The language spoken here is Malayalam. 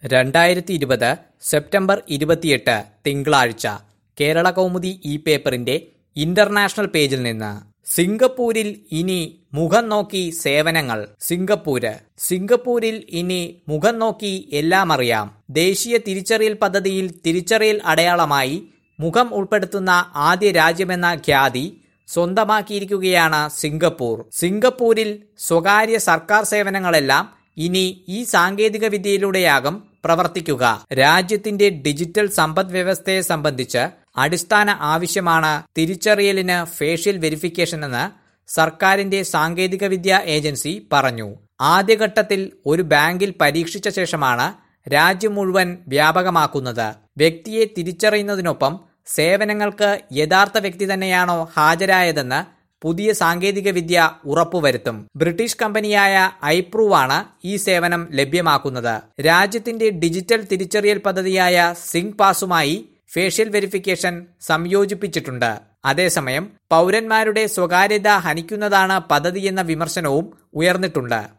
രണ്ടായിരത്തി ഇരുപത് സെപ്റ്റംബർ ഇരുപത്തിയെട്ട് തിങ്കളാഴ്ച കേരള കൗമുദി ഈ പേപ്പറിന്റെ ഇന്റർനാഷണൽ പേജിൽ നിന്ന് സിംഗപ്പൂരിൽ ഇനി മുഖം നോക്കി സേവനങ്ങൾ സിംഗപ്പൂര് സിംഗപ്പൂരിൽ ഇനി മുഖം നോക്കി എല്ലാം അറിയാം ദേശീയ തിരിച്ചറിയൽ പദ്ധതിയിൽ തിരിച്ചറിയൽ അടയാളമായി മുഖം ഉൾപ്പെടുത്തുന്ന ആദ്യ രാജ്യമെന്ന ഖ്യാതി സ്വന്തമാക്കിയിരിക്കുകയാണ് സിംഗപ്പൂർ സിംഗപ്പൂരിൽ സ്വകാര്യ സർക്കാർ സേവനങ്ങളെല്ലാം ഇനി ഈ സാങ്കേതിക വിദ്യയിലൂടെയാകും പ്രവർത്തിക്കുക രാജ്യത്തിന്റെ ഡിജിറ്റൽ സമ്പദ് വ്യവസ്ഥയെ സംബന്ധിച്ച് അടിസ്ഥാന ആവശ്യമാണ് തിരിച്ചറിയലിന് ഫേഷ്യൽ വെരിഫിക്കേഷൻ എന്ന് സർക്കാരിന്റെ സാങ്കേതികവിദ്യ ഏജൻസി പറഞ്ഞു ആദ്യഘട്ടത്തിൽ ഒരു ബാങ്കിൽ പരീക്ഷിച്ച ശേഷമാണ് രാജ്യം മുഴുവൻ വ്യാപകമാക്കുന്നത് വ്യക്തിയെ തിരിച്ചറിയുന്നതിനൊപ്പം സേവനങ്ങൾക്ക് യഥാർത്ഥ വ്യക്തി തന്നെയാണോ ഹാജരായതെന്ന് പുതിയ സാങ്കേതിക വിദ്യ ഉറപ്പുവരുത്തും ബ്രിട്ടീഷ് കമ്പനിയായ ഐപ്രൂവാണ് ഈ സേവനം ലഭ്യമാക്കുന്നത് രാജ്യത്തിന്റെ ഡിജിറ്റൽ തിരിച്ചറിയൽ പദ്ധതിയായ സിംഗ് പാസുമായി ഫേഷ്യൽ വെരിഫിക്കേഷൻ സംയോജിപ്പിച്ചിട്ടുണ്ട് അതേസമയം പൗരന്മാരുടെ സ്വകാര്യത ഹനിക്കുന്നതാണ് പദ്ധതിയെന്ന വിമർശനവും ഉയർന്നിട്ടുണ്ട്